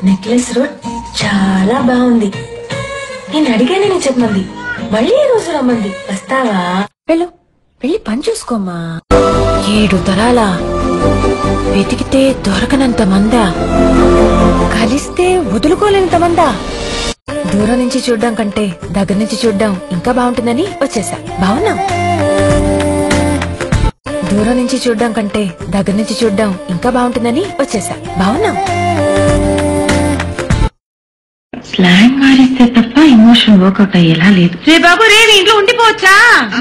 Necklace road చాలా బాగుంది నేను అడిగానని చెప్పమంది మళ్ళీ ఈ రోజు రమ్మంది వస్తావా వెళ్ళు వెళ్ళి పని చూసుకోమ్మా ఏడు తరాల వెతికితే దొరకనంత మందా కలిస్తే వదులుకోలేనంత మందా దూరం నుంచి చూడ్డం కంటే దగ్గర నుంచి చూడ్డం ఇంకా బాగుంటుందని వచ్చేసా బావున్నా దూరం నుంచి చూడ్డం కంటే దగ్గర నుంచి చూడ్డం ఇంకా బాగుంటుందని వచ్చేసా బావున్నా స్లాంగ్ మారిస్తే తప్ప ఎమోషన్ వర్కౌట్ అయ్యేలా లేదు రే బాబు రే ఇంట్లో ఉండిపోవచ్చా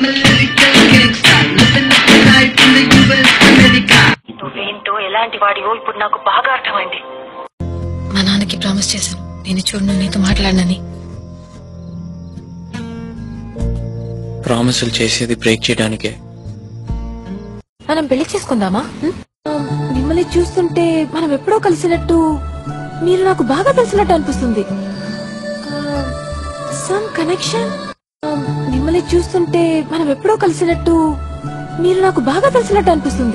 నువ్వేంటో ఎలాంటి వాడివో ఇప్పుడు నాకు బాగా అర్థమైంది మా నాన్నకి ప్రామిస్ చేశాను నేను చూడను నీతో మాట్లాడనని ప్రామిసులు చేసేది బ్రేక్ చేయడానికే మనం పెళ్లి చేసుకుందామా ఉం? మిమ్మల్ని చూస్తుంటే మనం ఎప్పుడో కలిసినట్టు మీరు నాకు బాగా తెలిసినట్టు అనిపిస్తుంది సమ్ కనెక్షన్ మిమ్మల్ని చూస్తుంటే మనం ఎప్పుడో కలిసినట్టు మీరు నాకు బాగా తెలిసినట్టు అనిపిస్తుంది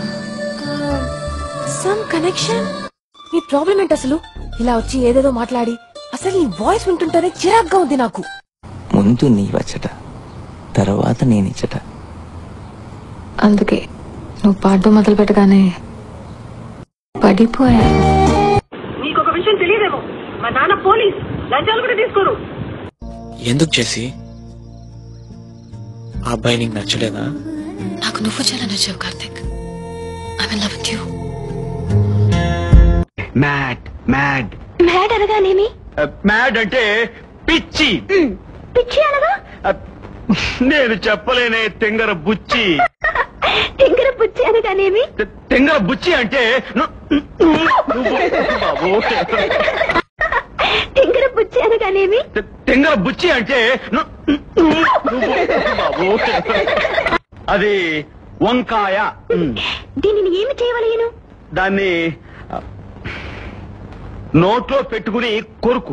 సమ్ కనెక్షన్ మీ ప్రాబ్లం ఏంటి అసలు ఇలా వచ్చి ఏదేదో మాట్లాడి అసలు నీ వాయిస్ వింటుంటేనే చిరాగ్గా ఉంది నాకు ముందు నీ వచ్చట తర్వాత నేనిచ్చట అందుకే నువ్వు పాడడం మొదలు పెట్టగానే పడిపోయాను నీకొక విషయం తెలియదేమో మా నాన్న పోలీస్ లంచాలు కూడా తీసుకోరు ఎందుకు చేసి ఆ అబ్బాయి నీకు నచ్చలేదా నాకు నువ్వు చాలా నచ్చావు Karthik I love with you mad mad mad అనగానేమి మ్యాడ్ అంటే పిచ్చి పిచ్చి అనగా Uh, నేను చెప్పలేనే తెంగర బుచ్చి తింగర పుచ్చి అనగానేమి తె- తెంగర బుచ్చి అంటే ను- నువ్వు- నువ్వు బాబు తింగర పుచ్చి అనగానేమి తె- తెంగర బుచ్చి అంటే ను- నువ్వు- నువ్వు బాబు అది వంకాయ మ్, దీనిని ఏమి చేయవలేను దాన్ని ఆ, నోట్లో పెట్టుకుని కొరుకు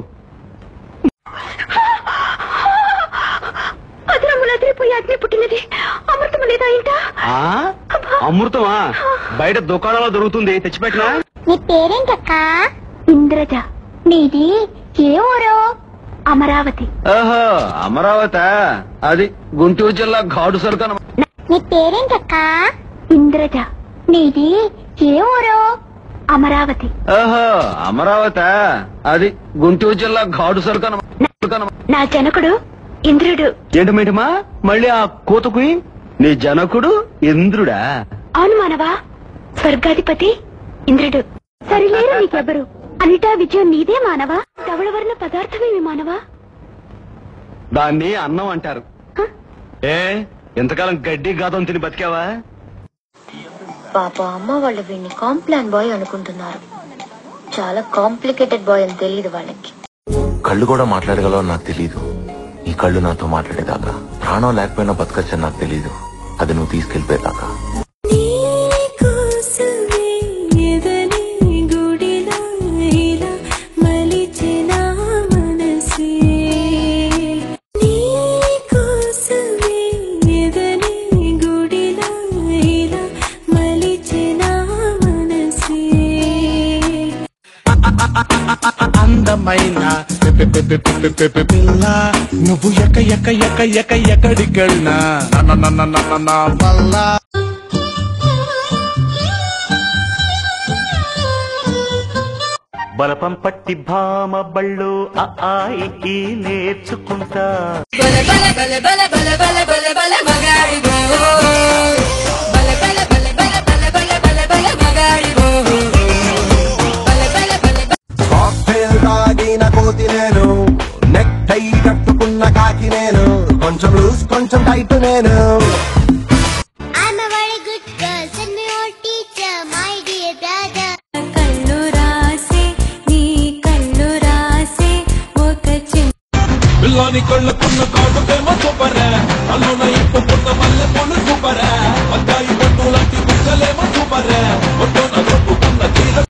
అదరములు అదిరిపోయి అగ్ని పుట్టినది అమృతము లేదా ఇంట ఆ అమృతమా బయట దుకాణంలో దొరుకుతుంది తెచ్చిపెట్టినా నీ పేరేంటక్క ఇంద్రజ నీది ఏ ఊరు అమరావతి ఓహో అమరావతి అది గుంటూరు జిల్లా ఘాడు సరుకు నీ పేరేంటక్క ఇంద్రజ నీది ఏ ఊరు అమరావతి ఓహో అమరావతి అది గుంటూరు జిల్లా ఘాడు సరుకు నా జనకుడు ఇంద్రుడు ఏంటి మేటమా మళ్ళీ ఆ కూతకు నీ జనకుడు ఇంద్రుడా అవును మానవా స్వర్గాధిపతి ఇంద్రుడు సరిలేరు నీకెవ్వరు అన్నిటా విజయం నీదే మానవా ధవళవర్ణ పదార్థమేమి మానవా దాన్ని అన్నం అంటారు హ? ఏ ఎంతకాలం గడ్డి గాదం తిని బతికావా పాప అమ్మ వాళ్ళు వీడిని కాంప్లాన్ బాయ్ అనుకుంటున్నారు చాలా కాంప్లికేటెడ్ బాయ్ అని తెలియదు వాళ్ళకి కళ్ళు కూడా మాట్లాడగలవు నాకు తెలియదు ఈ కళ్ళు నాతో మాట్లాడేదాకా ప్రాణం లేకపోయినా బతకచ్చని నాకు తెలియదు అది నువ్వు తీసుకెళ్లిపోయేదాకా అందమైన పె- పె- పె- పె- పె- పె- పిల్ల నువ్వు ఎక్క ఎక్క ఎక్క ఎక్క ఎక్కడికెళ్ళినా నా నా నా నా నా నా వల్ల బలపం పట్టి భామ బళ్ళు ఆ ఆ ఈ ఈ నేర్చుకుంటా కాక్టైల్ తాగిన కోతి నేను నెక్ టై కట్టుకున్న కాకి నేను కొంచెం లూజ్ కొంచెం టైట్ నేను I'm a very good girl. Send me your teacher, my dear brother. కళ్ళు రాసే నీ కళ్ళు రాసే ఒక చిన్న పిల్లని కళ్ళకున్న కాటుకేమో చూపరే అల్లున